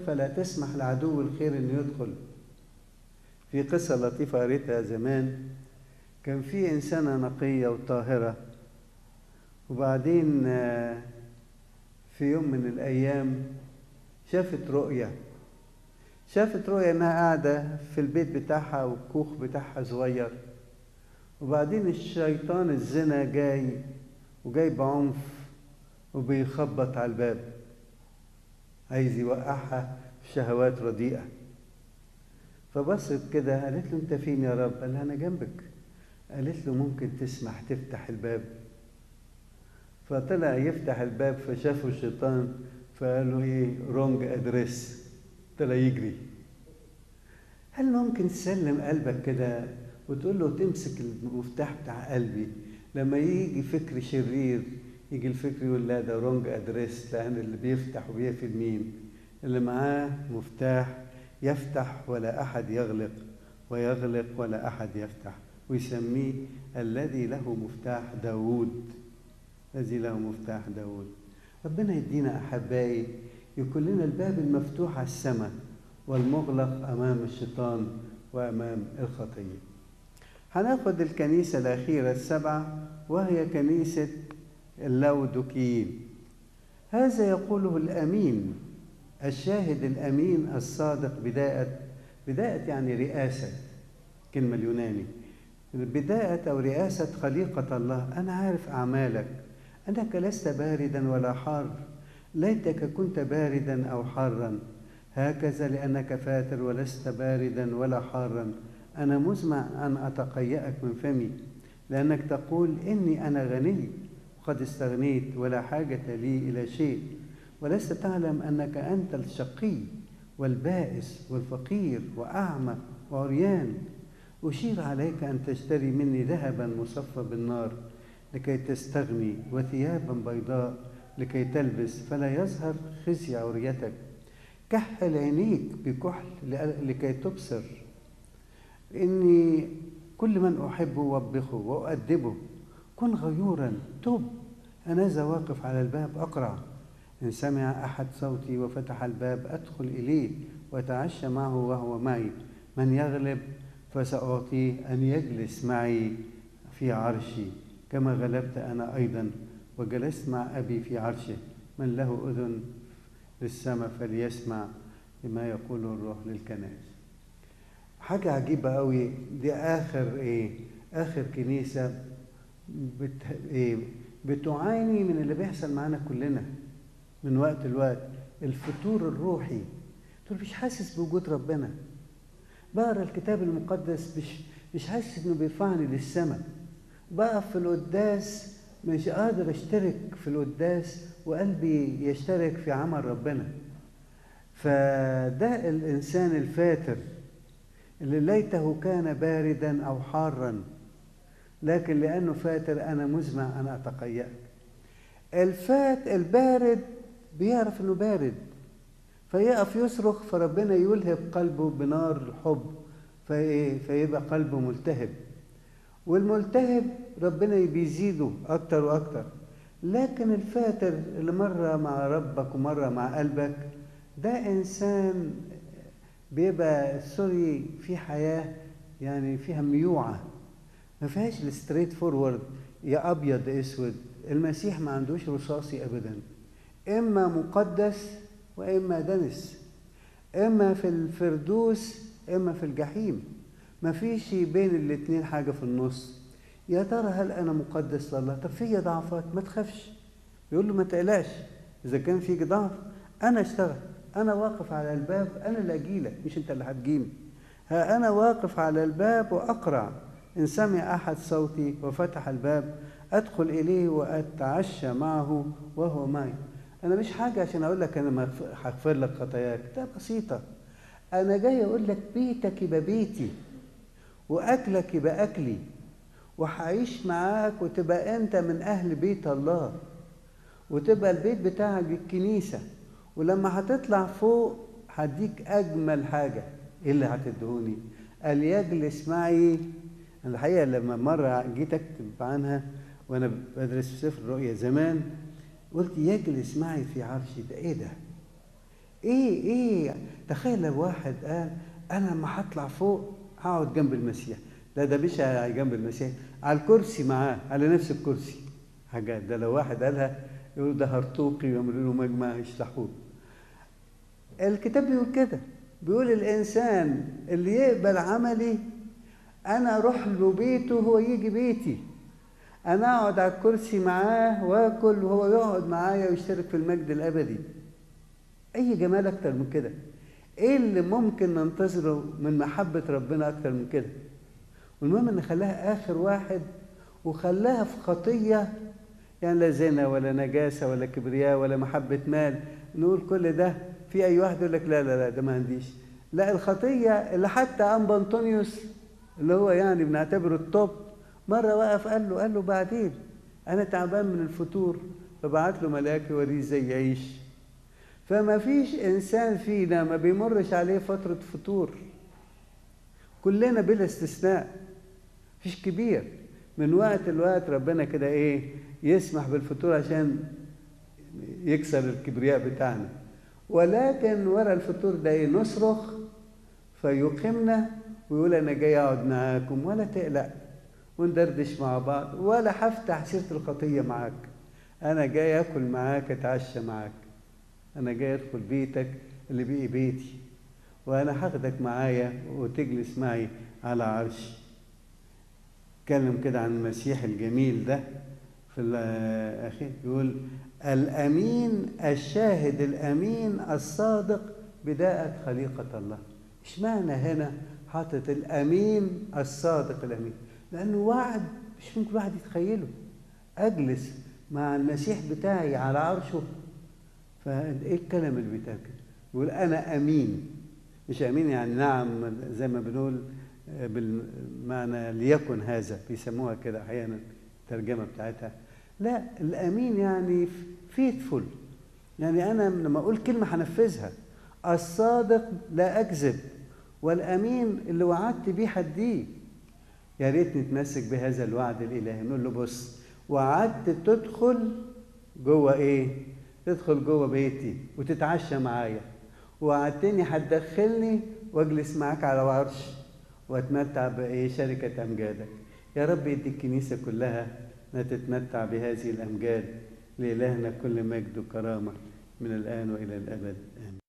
فلا تسمح لعدو الخير انه يدخل في قصة لطيفة قريتها زمان كان في إنسانة نقية وطاهرة وبعدين في يوم من الأيام شافت رؤية شافت رؤية إنها قاعدة في البيت بتاعها والكوخ بتاعها صغير وبعدين الشيطان الزنا جاي وجاي بعنف وبيخبط على الباب عايز يوقعها في شهوات رديئة فبصت كده قالت له انت فين يا رب قال لها انا جنبك قالت له ممكن تسمح تفتح الباب فطلع يفتح الباب فشافه الشيطان فقال له ايه رونج ادريس طلع يجري هل ممكن تسلم قلبك كده وتقول له تمسك المفتاح بتاع قلبي لما يجي فكر شرير يجي الفكر يقول لا ده رونج ادريس لان اللي بيفتح وبيقفل مين اللي معاه مفتاح يفتح ولا احد يغلق ويغلق ولا احد يفتح ويسميه الذي له مفتاح داوود الذي له مفتاح داوود ربنا يدينا احبائي يكون لنا الباب المفتوح على السماء والمغلق امام الشيطان وامام الخطيه هناخد الكنيسه الاخيره السبعه وهي كنيسه اللودكيين هذا يقوله الامين الشاهد الامين الصادق بدايه بدايه يعني رئاسه كلمه اليوناني بدايه او رئاسه خليقه الله انا عارف اعمالك انك لست باردا ولا حار ليتك كنت باردا او حارا هكذا لانك فاتر ولست باردا ولا حارا انا مزمع ان اتقيأك من فمي لانك تقول اني انا غني وقد استغنيت ولا حاجه لي الى شيء ولست تعلم انك انت الشقي والبائس والفقير واعمى وعريان اشير عليك ان تشتري مني ذهبا مصفى بالنار لكي تستغني وثيابا بيضاء لكي تلبس فلا يظهر خزي عريتك كحل عينيك بكحل لكي تبصر إني كل من أحبه وبخه وأؤدبه كن غيورا تب أنا ذا واقف على الباب أقرع إن سمع أحد صوتي وفتح الباب أدخل إليه وأتعشى معه وهو معي من يغلب فسأعطيه أن يجلس معي في عرشي كما غلبت أنا أيضا وجلست مع أبي في عرشه من له أذن للسماء فليسمع بما يقوله الروح للكنائس حاجة عجيبة قوي دي آخر إيه آخر كنيسة بت... إيه بتعاني من اللي بيحصل معانا كلنا من وقت لوقت الفتور الروحي تقول مش حاسس بوجود ربنا بقرا الكتاب المقدس مش مش حاسس انه بيرفعني للسماء بقف في القداس مش قادر اشترك في القداس وقلبي يشترك في عمل ربنا فده الانسان الفاتر اللي ليته كان باردا او حارا لكن لانه فاتر انا مزمع ان اتقيأ الفات البارد بيعرف انه بارد فيقف يصرخ فربنا يلهب قلبه بنار الحب في فيبقى قلبه ملتهب والملتهب ربنا بيزيده اكتر واكتر لكن الفاتر اللي مره مع ربك ومره مع قلبك ده انسان بيبقى سوري في حياه يعني فيها ميوعه ما فيهاش الستريت فورورد يا ابيض اسود المسيح ما عندوش رصاصي ابدا اما مقدس واما دنس اما في الفردوس اما في الجحيم ما فيش بين الاتنين حاجه في النص يا ترى هل انا مقدس لله طب فيا ضعفات ما تخافش يقول له ما تقلقش اذا كان فيك ضعف انا اشتغل انا واقف على الباب انا اللي اجيلك مش انت اللي هتجيني ها انا واقف على الباب واقرع ان سمع احد صوتي وفتح الباب ادخل اليه واتعشى معه وهو معي انا مش حاجه عشان اقول لك انا هغفر لك خطاياك ده بسيطه انا جاي اقول لك بيتك يبقى بيتي واكلك يبقى اكلي وهعيش معاك وتبقى انت من اهل بيت الله وتبقى البيت بتاعك الكنيسه ولما هتطلع فوق هديك اجمل حاجه ايه اللي هتدهوني قال يجلس معي الحقيقه لما مره جيت اكتب عنها وانا بدرس في سفر الرؤيا زمان قلت يجلس معي في عرشي ده ايه ده ايه ايه تخيل لو واحد قال انا لما هطلع فوق هقعد جنب المسيح لا ده مش جنب المسيح على الكرسي معاه على نفس الكرسي حاجات ده لو واحد قالها يقول ده هرطوقي ويعملوا له مجمع يشلحوه الكتاب بيقول كده بيقول الانسان اللي يقبل عملي انا اروح له بيته وهو يجي بيتي انا اقعد على الكرسي معاه واكل وهو يقعد معايا ويشترك في المجد الابدي اي جمال اكتر من كده ايه اللي ممكن ننتظره من محبه ربنا اكتر من كده والمهم ان خلاها اخر واحد وخلاها في خطيه يعني لا زنا ولا نجاسه ولا كبرياء ولا محبه مال نقول كل ده في اي واحد يقول لك لا لا لا ده ما عنديش لا الخطيه اللي حتى ام بنطونيوس اللي هو يعني بنعتبره التوب مره وقف قال له قال له بعدين انا تعبان من الفتور فبعت له ملاك يوريه ازاي يعيش فما فيش انسان فينا ما بيمرش عليه فتره فتور كلنا بلا استثناء فيش كبير من وقت لوقت ربنا كده ايه يسمح بالفتور عشان يكسر الكبرياء بتاعنا ولكن ورا الفطور ده ايه نصرخ فيقيمنا ويقول انا جاي اقعد معاكم ولا تقلق وندردش مع بعض ولا هفتح سيره الخطيه معاك انا جاي اكل معاك اتعشى معاك انا جاي ادخل بيتك اللي بقي بيتي وانا هاخدك معايا وتجلس معي على عرشي اتكلم كده عن المسيح الجميل ده في الاخير يقول الامين الشاهد الامين الصادق بداءة خليقة الله اشمعنى هنا حاطط الامين الصادق الامين لانه وعد مش ممكن واحد يتخيله اجلس مع المسيح بتاعي على عرشه فايه الكلام اللي بيتقال كده يقول انا امين مش امين يعني نعم زي ما بنقول بالمعنى ليكن هذا بيسموها كده احيانا الترجمه بتاعتها لا الامين يعني فيتفول يعني انا لما اقول كلمه هنفذها الصادق لا اكذب والامين اللي وعدت بيه هديه يا ريت نتمسك بهذا الوعد الالهي نقول له بص وعدت تدخل جوه ايه تدخل جوه بيتي وتتعشى معايا وعدتني هتدخلني واجلس معاك على عرش واتمتع بايه شركه امجادك يا رب يدي الكنيسه كلها نتتمتع بهذه الامجاد لالهنا كل مجد وكرامه من الان والى الابد امين